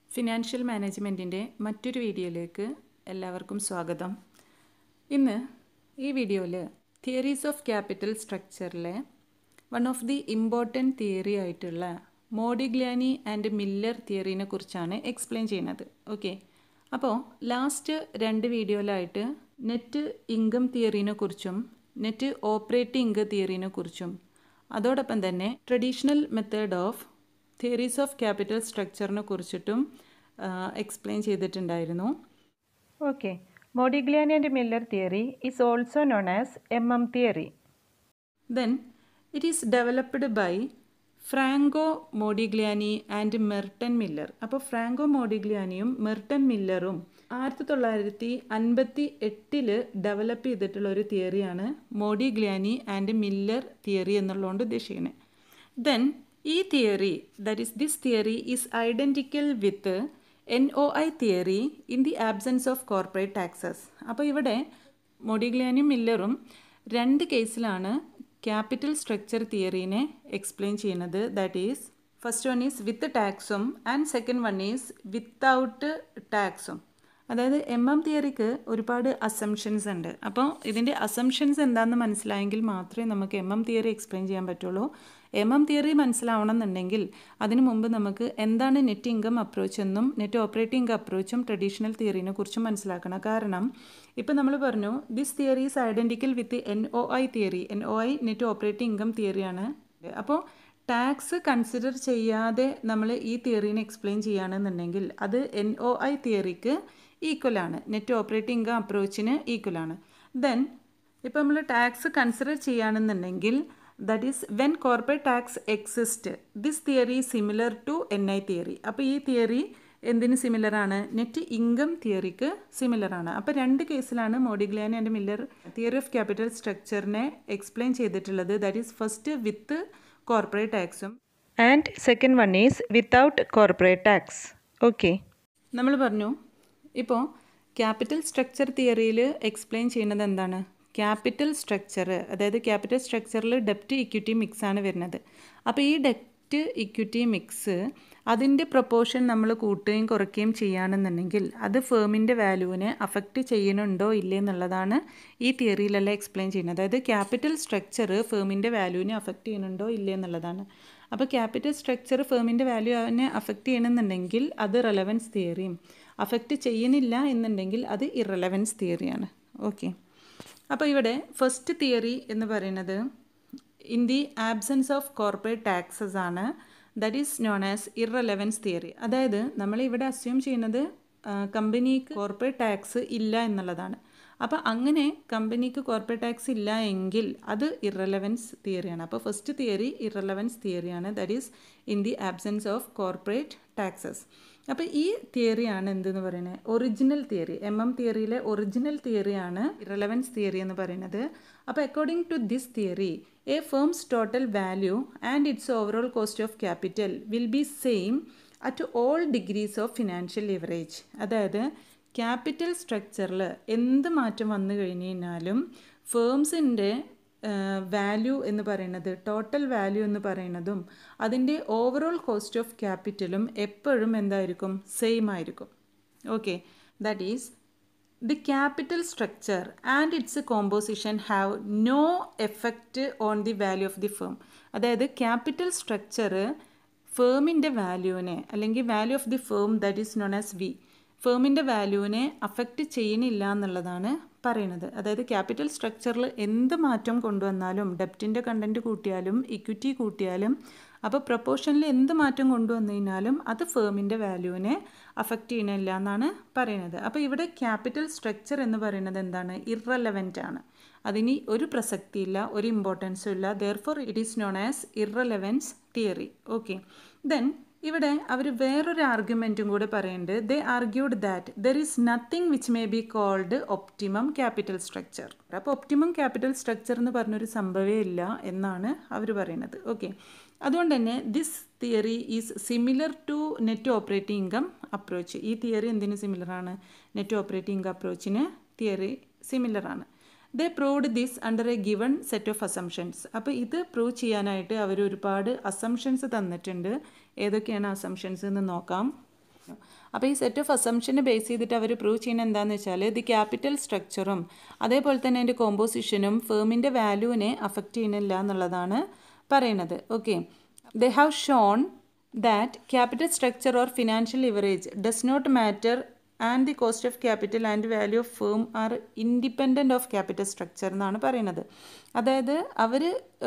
Financial മാനേജ്മെൻറ്റിൻ്റെ മറ്റൊരു വീഡിയോയിലേക്ക് എല്ലാവർക്കും സ്വാഗതം ഇന്ന് ഈ വീഡിയോയിൽ തിയറീസ് ഓഫ് ക്യാപിറ്റൽ സ്ട്രക്ചറിലെ one of the important theory ആയിട്ടുള്ള മോഡിഗ്ലാനി ആൻഡ് മില്ലർ തിയറീനെ കുറിച്ചാണ് എക്സ്പ്ലെയിൻ ചെയ്യുന്നത് ഓക്കെ അപ്പോൾ ലാസ്റ്റ് രണ്ട് വീഡിയോയിലായിട്ട് നെറ്റ് ഇൻകം തിയറീനെ കുറിച്ചും നെറ്റ് ഓപ്പറേറ്റിംഗ് ഇൻകം തിയറീനെ കുറിച്ചും അതോടൊപ്പം തന്നെ traditional method of theories of capital സ്ട്രക്ചറിനെ കുറിച്ചിട്ടും എക്സ്പ്ലെയിൻ ചെയ്തിട്ടുണ്ടായിരുന്നു Okay. Modigliani and Miller theory is also known as MM theory. Then it is developed by Franco Modigliani and Merton Miller അപ്പോൾ ഫ്രാങ്കോ മോഡിഗ്ലിയാനിയും Merton മില്ലറും ആയിരത്തി തൊള്ളായിരത്തി അൻപത്തി എട്ടില് ഡെവലപ്പ് ചെയ്തിട്ടുള്ള ഒരു തിയറിയാണ് മോഡിഗ്ലിയാനി ആൻഡ് മില്ലർ തിയറി എന്നുള്ളതുകൊണ്ട് ഉദ്ദേശിക്കുന്നത് ദെൻ ഈ theory that is this theory is identical with N O I theory in the absence of corporate taxes അപ്പോൾ ഇവിടെ മൊഡിഗ്ലാനും മില്ലറും രണ്ട് കേസിലാണ് ക്യാപിറ്റൽ സ്ട്രക്ചർ തിയറീനെ എക്സ്പ്ലെയിൻ ചെയ്യുന്നത് that is first one is വിത്ത് ടാക്സും and second one is without ടാക്സും അതായത് എം എം തിയറിക്ക് ഒരുപാട് അസംഷൻസ് ഉണ്ട് അപ്പോൾ ഇതിൻ്റെ അസംഷൻസ് എന്താണെന്ന് മനസ്സിലായെങ്കിൽ മാത്രമേ നമുക്ക് എം എം തിയറി എക്സ്പ്ലെയിൻ ചെയ്യാൻ പറ്റുള്ളൂ എം എം തിയറി മനസ്സിലാവണം എന്നുണ്ടെങ്കിൽ അതിനു മുമ്പ് നമുക്ക് എന്താണ് നെറ്റ് ഇൻകം അപ്രോച്ച് എന്നും നെറ്റ് ഓപ്പറേറ്റിംഗ് ഇൻകം അപ്രോച്ചും ട്രഡീഷണൽ തിയറിനെ കുറിച്ചും മനസ്സിലാക്കണം കാരണം ഇപ്പോൾ നമ്മൾ പറഞ്ഞു this theory is identical with N O I theory N O I net operating income തിയറിയാണ് അപ്പോൾ ടാക്സ് കൺസിഡർ ചെയ്യാതെ നമ്മൾ ഈ തിയറീനെ എക്സ്പ്ലെയിൻ ചെയ്യുകയാണെന്നുണ്ടെങ്കിൽ അത് എൻ ഒ ഐ തിയറിക്ക് ഈക്വലാണ് നെറ്റ് ഓപ്പറേറ്റിംഗ് ഇൻകം അപ്രോച്ചിന് ഈക്വലാണ് ദെൻ ഇപ്പോൾ നമ്മൾ ടാക്സ് കൺസിഡർ ചെയ്യുകയാണെന്നുണ്ടെങ്കിൽ that is when corporate tax exist this theory similar to N I theory അപ്പോൾ ഈ തിയറി എന്തിന് സിമിലറാണ് നെറ്റ് ഇൻകം തിയറിക്ക് സിമിലറാണ് അപ്പോൾ രണ്ട് കേസിലാണ് Modigliani and Miller theory of capital സ്ട്രക്ചറിനെ എക്സ്പ്ലെയിൻ ചെയ്തിട്ടുള്ളത് that is first with corporate ടാക്സും And second one is without corporate tax. Okay. നമ്മൾ പറഞ്ഞു ഇപ്പോൾ ക്യാപിറ്റൽ സ്ട്രക്ചർ തിയറിയിൽ എക്സ്പ്ലെയിൻ ചെയ്യുന്നത് എന്താണ് ക്യാപിറ്റൽ സ്ട്രക്ചർ അതായത് ക്യാപിറ്റൽ സ്ട്രക്ചറിൽ ഡെപ്റ്റ് ഇക്വിറ്റി മിക്സ് ആണ് വരുന്നത് അപ്പോൾ ഈ ഡെപ്റ്റ് ഇക്വിറ്റി മിക്സ് അതിൻ്റെ പ്രൊപ്പോർഷൻ നമ്മൾ കൂട്ടുകയും കുറയ്ക്കുകയും ചെയ്യുകയാണെന്നുണ്ടെങ്കിൽ അത് ഫേമിൻ്റെ വാല്യൂവിനെ അഫക്റ്റ് ചെയ്യുന്നുണ്ടോ ഇല്ലേ എന്നുള്ളതാണ് ഈ തിയറിയിലെല്ലാം എക്സ്പ്ലെയിൻ ചെയ്യുന്നത് അതായത് ക്യാപിറ്റൽ സ്ട്രക്ചർ ഫേമിൻ്റെ വാല്യൂവിനെ അഫക്റ്റ് ചെയ്യുന്നുണ്ടോ ഇല്ലേ എന്നുള്ളതാണ് അപ്പോൾ ക്യാപിറ്റൽ സ്ട്രക്ചർ ഫേമിൻ്റെ വാല്യൂവിനെ അഫക്റ്റ് ചെയ്യണമെന്നുണ്ടെങ്കിൽ അത് റെലവൻസ് തിയറിയും അഫക്റ്റ് ചെയ്യുന്നില്ല എന്നുണ്ടെങ്കിൽ അത് ഇറലവൻസ് തിയറിയാണ് ഓക്കെ അപ്പോൾ ഇവിടെ ഫസ്റ്റ് തിയറി എന്ന് പറയുന്നത് in the absence of corporate taxes ആണ് that is non as irrelevance theory അതായത് നമ്മൾ ഇവിടെ അസ്യൂം ചെയ്യുന്നത് കമ്പനിക്ക് കോർപ്പറേറ്റ് ടാക്സ് ഇല്ല എന്നുള്ളതാണ് അപ്പോൾ അങ്ങനെ കമ്പനിക്ക് കോർപ്പറേറ്റ് ടാക്സ് ഇല്ല എങ്കിൽ അത് ഇറലവൻസ് തിയറിയാണ് അപ്പോൾ ഫസ്റ്റ് തിയറി ഇറലവൻസ് തിയറിയാണ് that is in the absence of corporate taxes അപ്പോൾ ഈ തിയറിയാണ് എന്തെന്ന് പറയുന്നത് ഒറിജിനൽ തിയറി എം എം തിയറിയിലെ ഒറിജിനൽ തിയറിയാണ് ഇറലവൻസ് തിയറി എന്ന് പറയുന്നത് അപ്പോൾ according to this theory a firm's total value and its overall cost of capital will be same at all degrees of financial leverage അതായത് ക്യാപിറ്റൽ സ്ട്രക്ചറിൽ എന്ത് മാറ്റം വന്നു കഴിഞ്ഞ് കഴിഞ്ഞാലും ഫേംസിൻ്റെ വാല്യൂ എന്ന് പറയുന്നത് ടോട്ടൽ വാല്യൂ എന്ന് പറയുന്നതും അതിൻ്റെ ഓവറോൾ കോസ്റ്റ് ഓഫ് ക്യാപിറ്റലും എപ്പോഴും എന്തായിരിക്കും സെയിം ആയിരിക്കും okay that is the capital structure and its composition have no effect on the value of the firm അതായത് ക്യാപിറ്റൽ സ്ട്രക്ചർ ഫേമിൻ്റെ വാല്യൂവിനെ അല്ലെങ്കിൽ value of the firm that is non as V ഫേമിൻ്റെ വാല്യൂവിനെ affect ചെയ്യണില്ല എന്നുള്ളതാണ് പറയുന്നത് അതായത് ക്യാപിറ്റൽ സ്ട്രക്ചറിൽ എന്ത് മാറ്റം കൊണ്ടുവന്നാലും ഡെപ്റ്റിൻ്റെ കണ്ടൻറ്റ് കൂട്ടിയാലും ഇക്വിറ്റി കൂട്ടിയാലും അപ്പോൾ പ്രൊപ്പോർഷനിൽ എന്ത് മാറ്റം കൊണ്ടുവന്നു കഴിഞ്ഞാലും അത് ഫേമിൻ്റെ വാല്യൂവിനെ അഫക്റ്റ് ചെയ്യണില്ല എന്നാണ് പറയുന്നത് അപ്പോൾ ഇവിടെ ക്യാപിറ്റൽ സ്ട്രക്ചർ എന്ന് പറയുന്നത് എന്താണ് ഇറലവൻ്റ് ആണ് അതിന് ഒരു പ്രസക്തിയില്ല ഒരു ഇമ്പോർട്ടൻസും ഇല്ല therefore it is non as irrelevance theory okay then ഇവിടെ അവർ വേറൊരു ആർഗ്യുമെൻറ്റും കൂടെ പറയുന്നുണ്ട് they argued that there is nothing which may be called optimum capital structure അപ്പോൾ ഒപ്റ്റിമം ക്യാപിറ്റൽ സ്ട്രക്ചർ എന്ന് പറഞ്ഞൊരു സംഭവമേ ഇല്ല എന്നാണ് അവർ പറയുന്നത് ഓക്കെ അതുകൊണ്ട് തന്നെ this theory is similar to net operating income approach ഈ തിയറി എന്തിന് സിമിലറാണ് നെറ്റ് ഓപ്പറേറ്റിംഗ് ഇൻകം അപ്രോച്ചിന് തിയറി സിമിലറാണ് they proved this under a given set of assumptions അപ്പോൾ ഇത് പ്രൂവ് ചെയ്യാനായിട്ട് അവർ ഒരുപാട് അസംഷൻസ് തന്നിട്ടുണ്ട് ഏതൊക്കെയാണ് അസംഷൻസ് എന്ന് നോക്കാം അപ്പോൾ ഈ സെറ്റ് ഓഫ് അസംഷനെ ബേസ് ചെയ്തിട്ട് അവർ പ്രൂവ് ചെയ്യുന്നത് എന്താണെന്ന് വെച്ചാൽ ദി ക്യാപിറ്റൽ സ്ട്രക്ചറും അതേപോലെ തന്നെ അതിൻ്റെ കോമ്പോസിഷനും ഫേമിൻ്റെ വാല്യൂവിനെ അഫക്റ്റ് ചെയ്യുന്നില്ല എന്നുള്ളതാണ് പറയുന്നത് okay they have shown that capital structure or financial leverage does not matter and the cost of capital and value of firm are independent of capital structure എന്നാണ് പറയുന്നത് അതായത് അവർ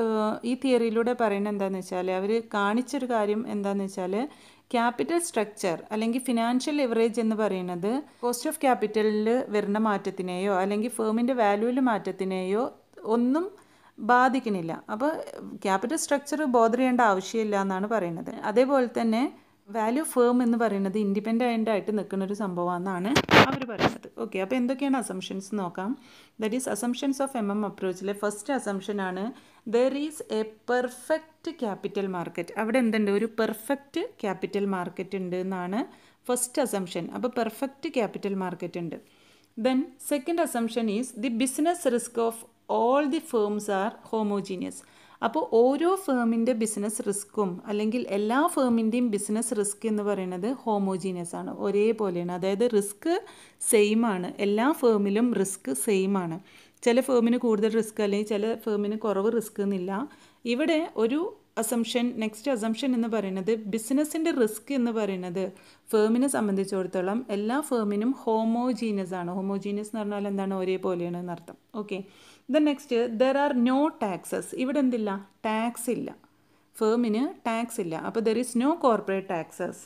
ഈ തിയറിയിലൂടെ പറയുന്നത് എന്താണെന്ന് വെച്ചാൽ അവർ കാണിച്ചൊരു കാര്യം എന്താണെന്ന് വെച്ചാൽ ക്യാപിറ്റൽ സ്ട്രക്ചർ അല്ലെങ്കിൽ ഫിനാൻഷ്യൽ ലിവറേജ് എന്ന് പറയുന്നത് കോസ്റ്റ് ഓഫ് ക്യാപിറ്റലിൽ വരുന്ന മാറ്റത്തിനെയോ അല്ലെങ്കിൽ ഫേമിൻ്റെ വാല്യൂവിൽ മാറ്റത്തിനെയോ ഒന്നും ബാധിക്കുന്നില്ല അപ്പോൾ ക്യാപിറ്റൽ സ്ട്രക്ചർ ബോധർ ചെയ്യേണ്ട ആവശ്യമില്ല എന്നാണ് പറയുന്നത് അതേപോലെ തന്നെ വാല്യൂ ഫേം എന്ന് പറയുന്നത് ഇൻഡിപെൻഡൻ്റ് ആയിട്ട് നിൽക്കുന്ന ഒരു സംഭവമാണെന്നാണ് അവർ പറയുന്നത് ഓക്കെ അപ്പോൾ എന്തൊക്കെയാണ് അസംഷൻസ് നോക്കാം that is assumptions of M M അപ്രോച്ചിലെ ഫസ്റ്റ് അസംഷൻ ആണ് there is a perfect capital market അവിടെ എന്തുണ്ട് ഒരു പെർഫെക്റ്റ് ക്യാപിറ്റൽ മാർക്കറ്റ് ഉണ്ട് എന്നാണ് ഫസ്റ്റ് അസംഷൻ അപ്പോൾ പെർഫെക്റ്റ് ക്യാപിറ്റൽ മാർക്കറ്റ് ഉണ്ട് then second assumption is the business risk of all the firms are homogeneous അപ്പോൾ ഓരോ ഫേമിൻ്റെ ബിസിനസ് റിസ്ക്കും അല്ലെങ്കിൽ എല്ലാ ഫേമിൻ്റെയും ബിസിനസ് റിസ്ക് എന്ന് പറയുന്നത് ഹോമോജീനിയസ് ആണ് ഒരേപോലെയാണ് അതായത് റിസ്ക് സെയിം ആണ് എല്ലാ ഫേമിലും റിസ്ക് സെയിം ആണ് ചില ഫേമിന് കൂടുതൽ റിസ്ക് അല്ലെങ്കിൽ ചില ഫേമിന് കുറവ് റിസ്ക് എന്നില്ല ഇവിടെ ഒരു അസംഷൻ നെക്സ്റ്റ് അസംഷൻ എന്ന് പറയുന്നത് ബിസിനസ്സിൻ്റെ റിസ്ക് എന്ന് പറയുന്നത് ഫേമിനെ സംബന്ധിച്ചിടത്തോളം എല്ലാ ഫേമിനും ഹോമോജീനിയസ് ആണ് ഹോമോജീനിയസ് എന്ന് പറഞ്ഞാൽ എന്താണ് ഒരേപോലെയാണ് എന്നർത്ഥം okay then next there are no taxes ഇവിടെ എന്തില്ല ടാക്സ് ഇല്ല ഫേമിന് ടാക്സ് ഇല്ല അപ്പോൾ there is no corporate taxes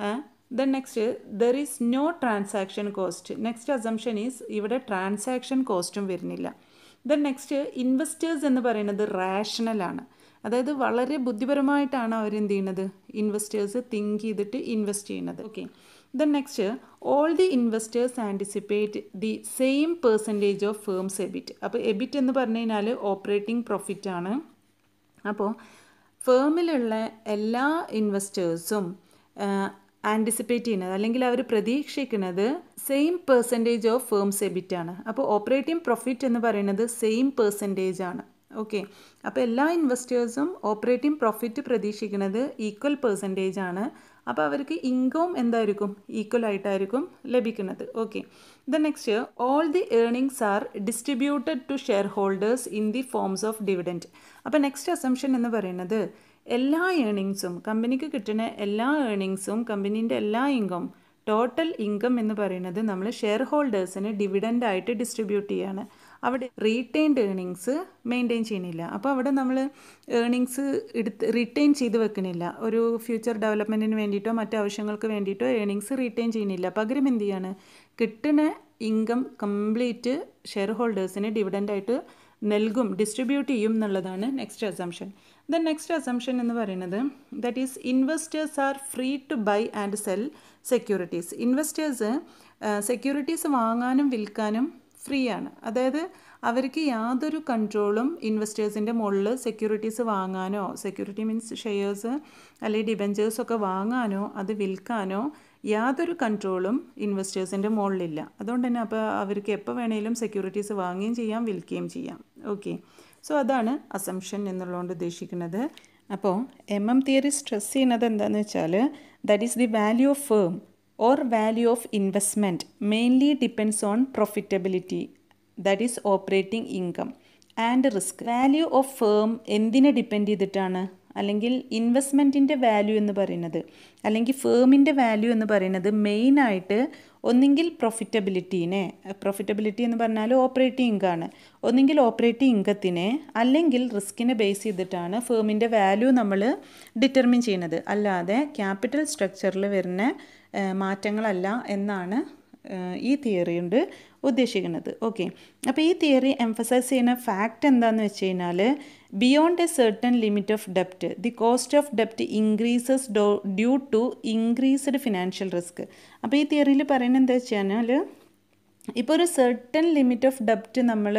then next there is no transaction cost next assumption is ഇവിടെ ട്രാൻസാക്ഷൻ കോസ്റ്റും വരുന്നില്ല ദെൻ നെക്സ്റ്റ് ഇൻവെസ്റ്റേഴ്സ് എന്ന് പറയുന്നത് റാഷണലാണ് അതായത് വളരെ ബുദ്ധിപരമായിട്ടാണ് അവർ എന്ത് ചെയ്യുന്നത് ഇൻവെസ്റ്റേഴ്സ് തിങ്ക് ചെയ്തിട്ട് ഇൻവെസ്റ്റ് ചെയ്യുന്നത് okay then next all the investors anticipate the same percentage of firms EBIT അപ്പോൾ എബിറ്റ് എന്ന് പറഞ്ഞു കഴിഞ്ഞാൽ ഓപ്പറേറ്റിംഗ് പ്രോഫിറ്റ് ആണ് അപ്പോൾ ഫേമിലുള്ള എല്ലാ ഇൻവെസ്റ്റേഴ്സും ആൻറ്റിസിപ്പേറ്റ് ചെയ്യുന്നത് അല്ലെങ്കിൽ അവർ പ്രതീക്ഷിക്കുന്നത് same percentage of firms EBIT ആണ് അപ്പോൾ ഓപ്പറേറ്റിംഗ് പ്രോഫിറ്റ് എന്ന് പറയുന്നത് സെയിം പെർസെൻറ്റേജ് ആണ് ഓക്കെ അപ്പോൾ എല്ലാ ഇൻവെസ്റ്റേഴ്സും ഓപ്പറേറ്റിംഗ് പ്രോഫിറ്റ് പ്രതീക്ഷിക്കുന്നത് ഈക്വൽ പെർസെൻറ്റേജ് ആണ് അപ്പോൾ അവർക്ക് ഇൻകം എന്തായിരിക്കും ഈക്വൽ ആയിട്ടായിരിക്കും ലഭിക്കുന്നത് okay the next all the earnings are distributed to shareholders in the forms of dividend അപ്പോൾ നെക്സ്റ്റ് അസംഷൻ എന്ന് പറയുന്നത് എല്ലാ ഏർണിങ്സും കമ്പനിക്ക് കിട്ടുന്ന എല്ലാ ഏർണിങ്സും കമ്പനീൻ്റെ എല്ലാ ഇൻകം ടോട്ടൽ ഇൻകം എന്ന് പറയുന്നത് നമ്മൾ ഷെയർ ഹോൾഡേഴ്സിന് ഡിവിഡൻ്റ് ആയിട്ട് ഡിസ്ട്രിബ്യൂട്ട് ചെയ്യാണ് അവിടെ റീറ്റെയിൻഡ് ഏർണിങ്സ് മെയിൻറ്റെയിൻ ചെയ്യുന്നില്ല അപ്പോൾ അവിടെ നമ്മൾ ഏർണിങ്സ് എടുത്ത് റിട്ടേൺ ചെയ്ത് വെക്കുന്നില്ല ഒരു ഫ്യൂച്ചർ ഡെവലപ്മെൻറ്റിന് വേണ്ടിയിട്ടോ മറ്റു ആവശ്യങ്ങൾക്ക് വേണ്ടിയിട്ടോ ഏർണിങ്സ് റീറ്റെയിൻ ചെയ്യുന്നില്ല പകരം എന്ത് ചെയ്യാണ് കിട്ടുന്ന ഇൻകം കംപ്ലീറ്റ് ഷെയർ ഹോൾഡേഴ്സിന് ഡിവിഡൻ്റായിട്ട് നൽകും ഡിസ്ട്രിബ്യൂട്ട് ചെയ്യും എന്നുള്ളതാണ് next assumption then next assumption എന്ന് പറയുന്നത് that is investors are free to buy and sell securities investors securities വാങ്ങാനും വിൽക്കാനും ഫ്രീ ആണ് അതായത് അവർക്ക് യാതൊരു കൺട്രോളും ഇൻവെസ്റ്റേഴ്സിൻ്റെ മുകളിൽ സെക്യൂരിറ്റീസ് വാങ്ങാനോ സെക്യൂരിറ്റി മീൻസ് ഷെയർസ് അല്ലെങ്കിൽ ഡിബഞ്ചേഴ്സ് ഒക്കെ വാങ്ങാനോ അത് വിൽക്കാനോ യാതൊരു കൺട്രോളും ഇൻവെസ്റ്റേഴ്സിൻ്റെ മുകളിലില്ല അതുകൊണ്ട് തന്നെ അപ്പോൾ അവർക്ക് എപ്പോൾ വേണേലും സെക്യൂരിറ്റീസ് വാങ്ങുകയും ചെയ്യാം വിൽക്കുകയും ചെയ്യാം ഓക്കെ സോ അതാണ് അസംഷൻ എന്നുള്ളതുകൊണ്ട് ഉദ്ദേശിക്കുന്നത് അപ്പോൾ എം എം തിയറി സ്ട്രെസ് ചെയ്യുന്നത് എന്താണെന്ന് വെച്ചാൽ that is the value of firm or value of investment mainly depends on profitability that is operating income and risk value of firm എന്തിനെ ഡിപ്പെൻഡ് ചെയ്തിട്ടാണ് അല്ലെങ്കിൽ ഇൻവെസ്റ്റ്മെൻറ്റിൻ്റെ വാല്യൂ എന്ന് പറയുന്നത് അല്ലെങ്കിൽ ഫേമിൻ്റെ വാല്യൂ എന്ന് പറയുന്നത് മെയിനായിട്ട് ഒന്നെങ്കിൽ പ്രൊഫിറ്റബിലിറ്റീനെ പ്രൊഫിറ്റബിലിറ്റി എന്ന് പറഞ്ഞാൽ ഓപ്പറേറ്റിംഗ് ഇൻകമാണ് ഒന്നെങ്കിൽ ഓപ്പറേറ്റിംഗ് ഇൻകത്തിനെ അല്ലെങ്കിൽ റിസ്കിനെ ബേസ് ചെയ്തിട്ടാണ് ഫേമിൻ്റെ വാല്യൂ നമ്മൾ ഡിറ്റർമിൻ ചെയ്യുന്നത് അല്ലാതെ ക്യാപിറ്റൽ സ്ട്രക്ചറിൽ വരുന്ന മാറ്റങ്ങളല്ല എന്നാണ് ഈ തിയറി കൊണ്ട് ഉദ്ദേശിക്കുന്നത് ഓക്കെ അപ്പോൾ ഈ തിയറി എംഫസൈസ് ചെയ്യുന്ന ഫാക്റ്റ് എന്താണെന്ന് വെച്ച് കഴിഞ്ഞാൽ beyond A certain limit of ഡെപ്റ്റ് the cost of ഡെപ്റ്റ് increases Dr due to increased financial risk അപ്പോൾ ഈ തിയറിയിൽ പറയുന്നത് എന്താ വെച്ച് കഴിഞ്ഞാൽ ഇപ്പോൾ ഒരു സെർട്ടൺ ലിമിറ്റ് ഓഫ് ഡെപ്റ്റ് നമ്മൾ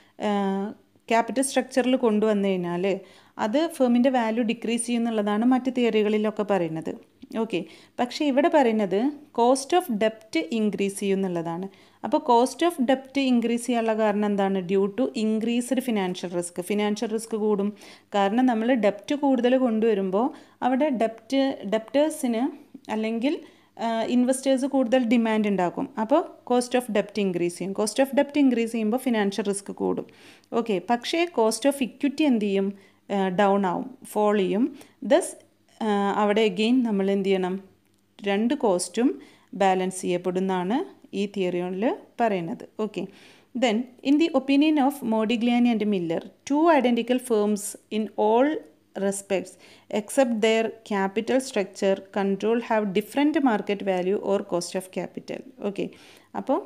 ക്യാപിറ്റൽ സ്ട്രക്ചറിൽ കൊണ്ടുവന്നു കഴിഞ്ഞാൽ അത് ഫേമിൻ്റെ വാല്യൂ ഡിക്രീസ് ചെയ്യും എന്നുള്ളതാണ് മറ്റ് തിയറികളിലൊക്കെ പറയുന്നത് ഓക്കെ പക്ഷേ ഇവിടെ പറയുന്നത് കോസ്റ്റ് ഓഫ് ഡെപ്റ്റ് ഇൻക്രീസ് ചെയ്യും എന്നുള്ളതാണ് അപ്പോൾ കോസ്റ്റ് ഓഫ് ഡെപ്റ്റ് ഇൻക്രീസ് ചെയ്യാനുള്ള കാരണം എന്താണ് due to increased financial risk financial risk കൂടും കാരണം നമ്മൾ ഡെപ്റ്റ് കൂടുതൽ കൊണ്ടുവരുമ്പോൾ അവിടെ ഡെപ്റ്റ് ഡെപ്റ്റേഴ്സിന് അല്ലെങ്കിൽ ഇൻവെസ്റ്റേഴ്സ് കൂടുതൽ ഡിമാൻഡ് ഉണ്ടാക്കും അപ്പോൾ കോസ്റ്റ് ഓഫ് ഡെപ്റ്റ് ഇൻക്രീസ് ചെയ്യും കോസ്റ്റ് ഓഫ് ഡെപ്റ്റ് ഇൻക്രീസ് ചെയ്യുമ്പോൾ ഫിനാൻഷ്യൽ റിസ്ക് കൂടും ഓക്കെ പക്ഷേ കോസ്റ്റ് ഓഫ് ഇക്വിറ്റി എന്ത് ചെയ്യും ഡൗൺ ആവും ഫോൾ ചെയ്യും ദസ് അവിടെ എഗെയിൻ നമ്മൾ എന്ത് ചെയ്യണം രണ്ട് കോസ്റ്റും ബാലൻസ് ചെയ്യപ്പെടുന്നതാണ് ഈ തിയറിയിൽ പറയുന്നത് okay then in the opinion of Modigliani and Miller two identical firms in all respects except their capital structure control have different market value or cost of capital okay അപ്പോൾ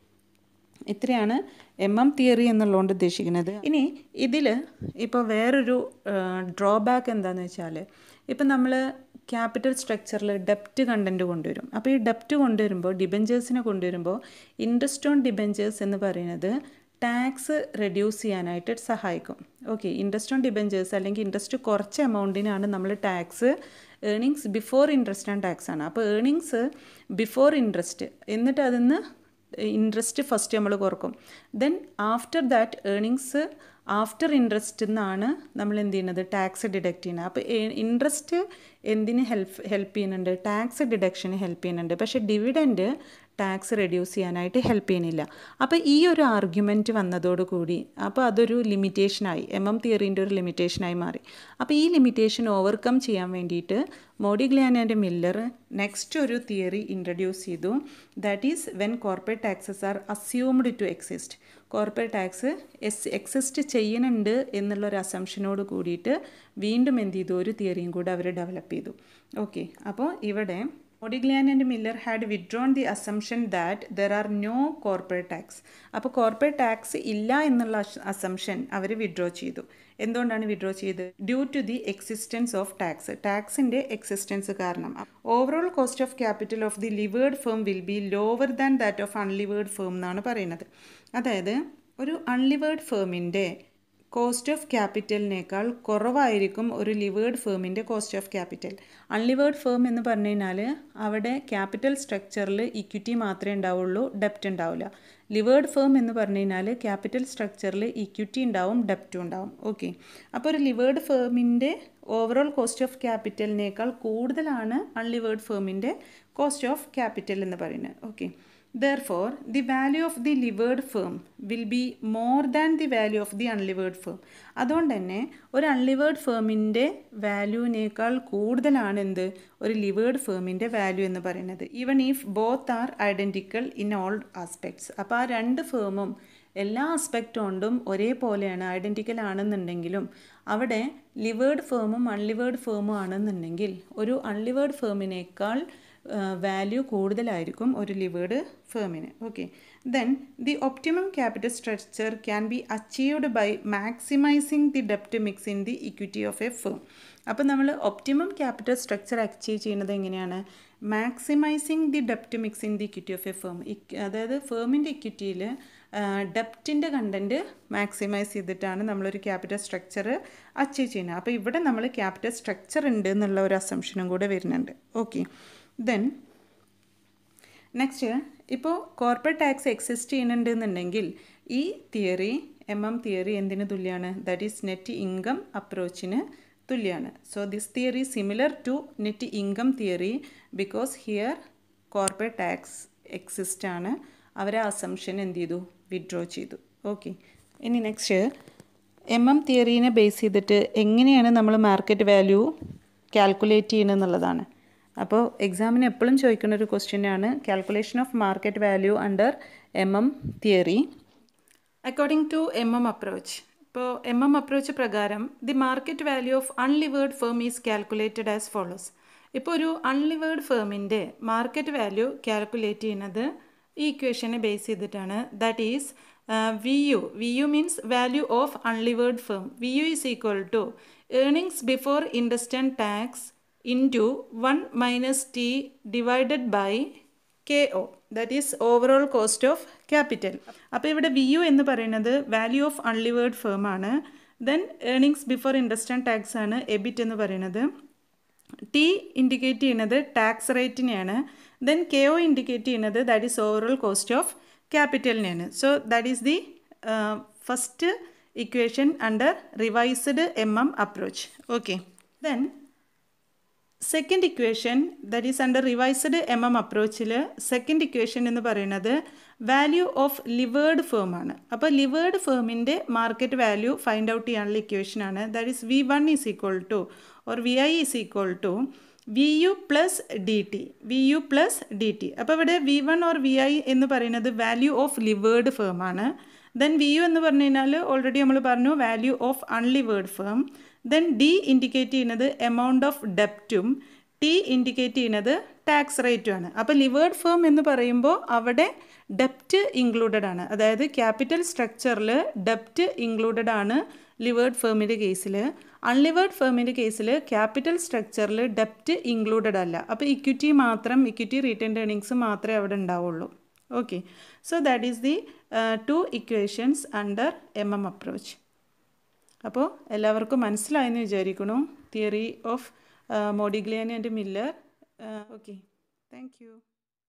ഇത്രയാണ് എം എം തിയറി എന്നുള്ളതുകൊണ്ട് ഉദ്ദേശിക്കുന്നത് ഇനി ഇതിൽ ഇപ്പോൾ വേറൊരു drawback എന്താണെന്ന് വെച്ചാൽ ഇപ്പം നമ്മൾ ക്യാപിറ്റൽ സ്ട്രക്ചറിൽ ഡെപ്റ്റ് കണ്ടൻറ്റ് കൊണ്ടുവരും അപ്പോൾ ഈ ഡെപ്റ്റ് കൊണ്ടുവരുമ്പോൾ ഡിബഞ്ചേഴ്സിനെ കൊണ്ടുവരുമ്പോൾ ഇൻട്രസ്റ്റ് ഓൺ ഡിബഞ്ചേഴ്സ് എന്ന് പറയുന്നത് ടാക്സ് റെഡ്യൂസ് ചെയ്യാനായിട്ട് സഹായിക്കും ഓക്കെ ഇൻട്രസ്റ്റ് ഓൺ ഡിബഞ്ചേഴ്സ് അല്ലെങ്കിൽ ഇൻട്രസ്റ്റ് കുറച്ച് എമൗണ്ടിനാണ് നമ്മൾ tax earnings before interest and tax ആണ് അപ്പോൾ ഏണിങ്സ് ബിഫോർ ഇൻട്രസ്റ്റ് എന്നിട്ട് അതിന്ന് ഇൻട്രസ്റ്റ് ഫസ്റ്റ് നമ്മൾ കുറക്കും then after that earnings after interest എന്നാണ് നമ്മൾ എന്ത് ചെയ്യുന്നത് ടാക്സ് ഡിഡക്റ്റ് ചെയ്യുന്നത് അപ്പോൾ ഇൻട്രസ്റ്റ് എന്തിന് ഹെൽപ്പ് ഹെൽപ്പ് ചെയ്യുന്നുണ്ട് ടാക്സ് ഡിഡക്ഷന് ഹെൽപ്പ് ചെയ്യുന്നുണ്ട് പക്ഷേ ഡിവിഡൻഡ് ടാക്സ് റെഡ്യൂസ് ചെയ്യാനായിട്ട് ഹെൽപ്പ് ചെയ്യുന്നില്ല അപ്പോൾ ഈ ഒരു ആർഗ്യുമെൻറ്റ് വന്നതോടുകൂടി അപ്പോൾ അതൊരു ലിമിറ്റേഷനായി എം എം തിയറീൻ്റെ ഒരു ലിമിറ്റേഷനായി മാറി അപ്പോൾ ഈ ലിമിറ്റേഷൻ ഓവർകം ചെയ്യാൻ വേണ്ടിയിട്ട് മോഡിഗ്ലാൻ ആൻഡ് മില്ലർ നെക്സ്റ്റ് ഒരു തിയറി ഇൻട്രൊഡ്യൂസ് ചെയ്തു that is when corporate taxes are assumed to exist corporate taxes exist ചെയ്യുന്നുണ്ട് എന്നുള്ളൊരു അസംഷനോട് കൂടിയിട്ട് വീണ്ടും എന്ത് ചെയ്തു ഒരു തിയറിയും കൂടെ അവർ ഡെവലപ്പ് ചെയ്തു ഓക്കെ അപ്പോൾ ഇവിടെ Modigliani and Miller had withdrawn the assumption that there are no corporate tax അപ്പോൾ കോർപ്പറേറ്റ് ടാക്സ് ഇല്ല എന്നുള്ള അസംഷൻ അവർ വിഡ്രോ ചെയ്തു എന്തുകൊണ്ടാണ് വിഡ്രോ ചെയ്തത് due to the existence of tax ടാക്സിൻ്റെ എക്സിസ്റ്റൻസ് കാരണം overall cost of capital of the levered firm will be lower than that of unlevered firm എന്നാണ് പറയുന്നത് അതായത് ഒരു അൺലിവേർഡ് ഫേമിൻ്റെ കോസ്റ്റ് ഓഫ് ക്യാപിറ്റലിനേക്കാൾ കുറവായിരിക്കും ഒരു ലിവേർഡ് ഫേമിൻ്റെ cost of capital unlevered firm എന്ന് പറഞ്ഞു കഴിഞ്ഞാൽ അവിടെ ക്യാപിറ്റൽ സ്ട്രക്ചറിൽ ഇക്വിറ്റി മാത്രമേ ഉണ്ടാവുള്ളൂ ഡെപ്റ്റ് ഉണ്ടാവില്ല ലിവേർഡ് ഫേം എന്ന് പറഞ്ഞു കഴിഞ്ഞാൽ ക്യാപിറ്റൽ സ്ട്രക്ചറിൽ ഇക്വിറ്റി ഉണ്ടാവും ഡെപ്റ്റും ഉണ്ടാവും ഓക്കെ അപ്പോൾ ഒരു ലിവേർഡ് ഫേമിൻ്റെ ഓവറോൾ കോസ്റ്റ് ഓഫ് ക്യാപിറ്റലിനേക്കാൾ കൂടുതലാണ് അൺലിവേർഡ് ഫേമിൻ്റെ കോസ്റ്റ് ഓഫ് ക്യാപിറ്റൽ എന്ന് പറയുന്നത് okay Therefore, the value of the livered firm will be more than the value of the unlivered firm. അതുകൊണ്ട് തന്നെ ഒരു അൺലിവേർഡ് ഫേമിൻ്റെ വാല്യൂവിനേക്കാൾ കൂടുതലാണ് എന്ത് ഒരു ലിവേർഡ് ഫേമിൻ്റെ വാല്യൂ എന്ന് പറയുന്നത് even if both are identical in all aspects അപ്പോൾ ആ രണ്ട് ഫേമും എല്ലാ ആസ്പെക്റ്റ് കൊണ്ടും ഒരേപോലെയാണ് ഐഡൻറ്റിക്കൽ ആണെന്നുണ്ടെങ്കിലും അവിടെ ലിവേർഡ് ഫേമും അൺലിവേർഡ് ഫേമും ആണെന്നുണ്ടെങ്കിൽ ഒരു അൺലിവേർഡ് ഫേമിനേക്കാൾ വാല്യൂ കൂടുതലായിരിക്കും ഒരു ലിവേർഡ് ഫേമിന് okay then the optimum capital structure can be achieved by maximising the ഡെപ്റ്റ് mix in the equity of a firm അപ്പോൾ നമ്മൾ ഒപ്റ്റിമം ക്യാപിറ്റൽ സ്ട്രക്ചർ അച്ചീവ് ചെയ്യുന്നത് എങ്ങനെയാണ് മാക്സിമൈസിങ് ദി ഡെപ്റ്റ് mix in the equity of a firm അതായത് ഫേമിൻ്റെ ഇക്വിറ്റിയിൽ ഡെപ്റ്റിൻ്റെ content maximise ചെയ്തിട്ടാണ് നമ്മളൊരു ക്യാപിറ്റൽ സ്ട്രക്ചർ അച്ചീവ് ചെയ്യുന്നത് അപ്പോൾ ഇവിടെ നമ്മൾ ക്യാപിറ്റൽ സ്ട്രക്ചർ ഉണ്ട് എന്നുള്ള ഒരു അസംഷനും കൂടെ വരുന്നുണ്ട് ഓക്കെ ദെൻ നെക്സ്റ്റ് ഇപ്പോൾ കോർപ്പറേറ്റ് ടാക്സ് എക്സിസ്റ്റ് ചെയ്യുന്നുണ്ട് എന്നുണ്ടെങ്കിൽ ഈ തിയറി എം എം തിയറി എന്തിന് തുല്യമാണ് ദാറ്റ് ഈസ് നെറ്റ് ഇൻകം അപ്രോച്ചിന് തുല്യമാണ് so this theory similar to net income theory because here corporate tax exist ആണ് അവരെ അസംഷൻ എന്ത് ചെയ്തു വിഡ്രോ ചെയ്തു ഓക്കെ ഇനി നെക്സ്റ്റ് എം എം തിയറീനെ ബേസ് ചെയ്തിട്ട് എങ്ങനെയാണ് നമ്മൾ മാർക്കറ്റ് വാല്യൂ കാൽക്കുലേറ്റ് ചെയ്യുന്നത് എന്നുള്ളതാണ് അപ്പോൾ എക്സാമിന് എപ്പോഴും ചോദിക്കുന്ന ഒരു ക്വസ്റ്റ്യനാണ് calculation of market value under M M theory according to M M approach ഇപ്പോൾ എം എം അപ്രോച്ച് പ്രകാരം the market value of unlevered firm is calculated as follows ഇപ്പോൾ ഒരു അൺലിവേർഡ് ഫേമിൻ്റെ മാർക്കറ്റ് വാല്യൂ കാൽക്കുലേറ്റ് ചെയ്യുന്നത് ഈ ഇക്വേഷനെ ബേസ് ചെയ്തിട്ടാണ് that is V U V U means value of unlevered firm V U is equal to earnings before interest and tax into one minus T divided by K O that is overall cost of capital അപ്പോൾ ഇവിടെ V U എന്ന് പറയുന്നത് value of unlevered firm ആണ് then earnings before interest and tax ആണ് EBIT എന്ന് പറയുന്നത് T indicate ചെയ്യുന്നത് tax റേറ്റിനെയാണ് ദെൻ കെ ഒ ഇൻഡിക്കേറ്റ് ചെയ്യുന്നത് that is overall cost of ക്യാപിറ്റലിനെയാണ് so that is the first equation under revised M M approach okay then second equation that is under revised M M അപ്രോച്ചിൽ second equation എന്ന് പറയുന്നത് value of levered firm ആണ് അപ്പോൾ levered ഫേമിൻ്റെ market value find out ചെയ്യാനുള്ള ഇക്വേഷനാണ് that is V one is equal to or V I is equal to V U plus D T V U plus D T അപ്പോൾ ഇവിടെ V one or V I എന്ന് പറയുന്നത് value of levered firm ആണ് then V U എന്ന് പറഞ്ഞു കഴിഞ്ഞാൽ already നമ്മൾ പറഞ്ഞു value of unlevered firm then D indicate ചെയ്യുന്നത് എമൗണ്ട് ഓഫ് ഡെപ്റ്റും ടി ഇൻഡിക്കേറ്റ് ചെയ്യുന്നത് ടാക്സ് റേറ്റുമാണ് അപ്പോൾ ലിവേർഡ് ഫേം എന്ന് പറയുമ്പോൾ അവിടെ ഡെപ്റ്റ് ഇൻക്ലൂഡഡ് ആണ് അതായത് ക്യാപിറ്റൽ സ്ട്രക്ചറിൽ ഡെപ്റ്റ് ഇൻക്ലൂഡഡ് ആണ് ലിവേർഡ് ഫേമിൻ്റെ കേസിൽ അൺലിവേർഡ് ഫേമിൻ്റെ കേസിൽ ക്യാപിറ്റൽ സ്ട്രക്ചറിൽ ഡെപ്റ്റ് ഇൻക്ലൂഡഡ് അല്ല അപ്പോൾ ഇക്വിറ്റി മാത്രം ഇക്വിറ്റി റീറ്റേൺ ഏണിങ്സ് മാത്രമേ അവിടെ ഉണ്ടാവുള്ളൂ okay so that is the two equations under M M approach അപ്പോൾ എല്ലാവർക്കും മനസ്സിലായെന്ന് വിചാരിക്കുന്നു theory of Modigliani and Miller okay thank U